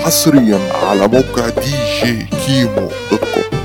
حصريا على موقع دي جي كيمو دوت كوم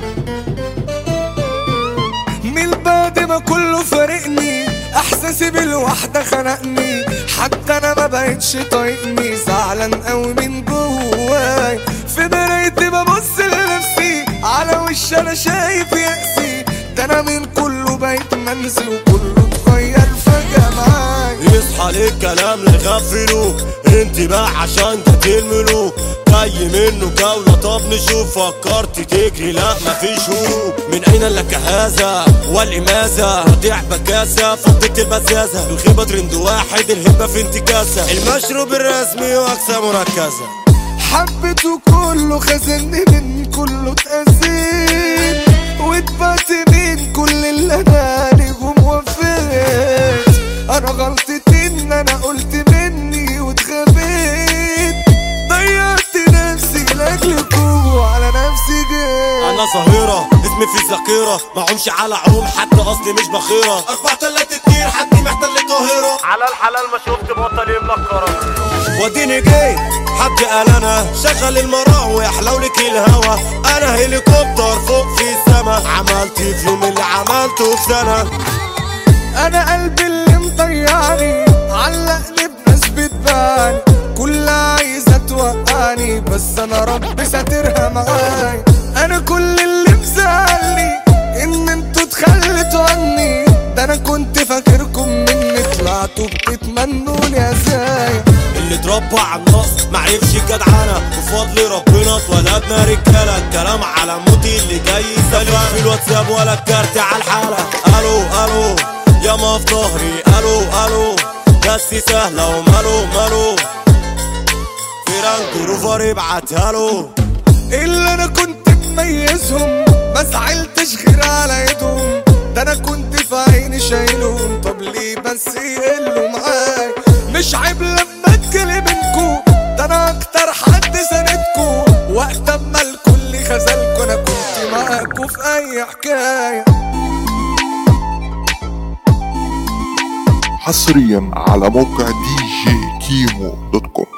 من بعد ما كله فارقني احساسي بالوحدة خنقني حتى انا ما بقتش طايقني زعلان قوي من جواي في مرايتي ببص لنفسي على وش انا شايف يأسي ده انا من كله بقيت منسي وكله اتغير فجأة معاي يصحى للكلام لغفلوك انت بقى عشان ده الملوك جاي منه جولة طب نشوف فكرت تجري لا مفيش هروب من اين لك هذا والامازة ضيع بكاسة فضيت البزازة الغيبة ترند واحد الهبة في انتكاسة المشروب الرسمي واكسة مركزة حبيته كله خزني من كله اتأذيت واتبعت من كل اللي انا نجوم وفيت انا غلطتي ان انا قلت مني واتخبيت ضيعت نفسي لاجلكوا على نفسي جيت انا ظاهرة اسمي في الذاكرة معهمش على عروم حتى اصلي مش بخيرة اربع تلات كتير حد محتل القاهرة على الحلال ما شفت بطل ملكرة وديني جاي حد قال انا شغل المراوح لو لك الهوا انا هليكوبتر فوق في السما عملت في يوم اللي عملته في سنة انا قلبي اللي مضيعني علقني بناس بتباني كلها عايزه توقعني بس انا ربي ساترها معاي انا كل اللي مزعلني ان انتوا اتخلتوا عني ده انا كنت فاكركم مني طلعتوا بتتمنوني ازاي اللي اتربى على النص معرفش الجدعنة بفضل ربنا اتولدنا رجالة الكلام على موتي اللي جاي سليم في الواتساب ولا الكارت على الحالة الو الو يا ما في ظهري الو الو بس سهلة ومالو مالو فيران جروفر ابعتها له اللي انا كنت مميزهم ما زعلتش غير على ايدهم ده انا كنت في عيني شايلهم طب ليه بس يقلوا معاي مش عيب لما اتكلم منكو ده انا اكتر حد ساندكو وقت اما الكل خذلكوا انا كنت معاكو في اي حكايه حصريا على موقع دي جي كيمو دوت كوم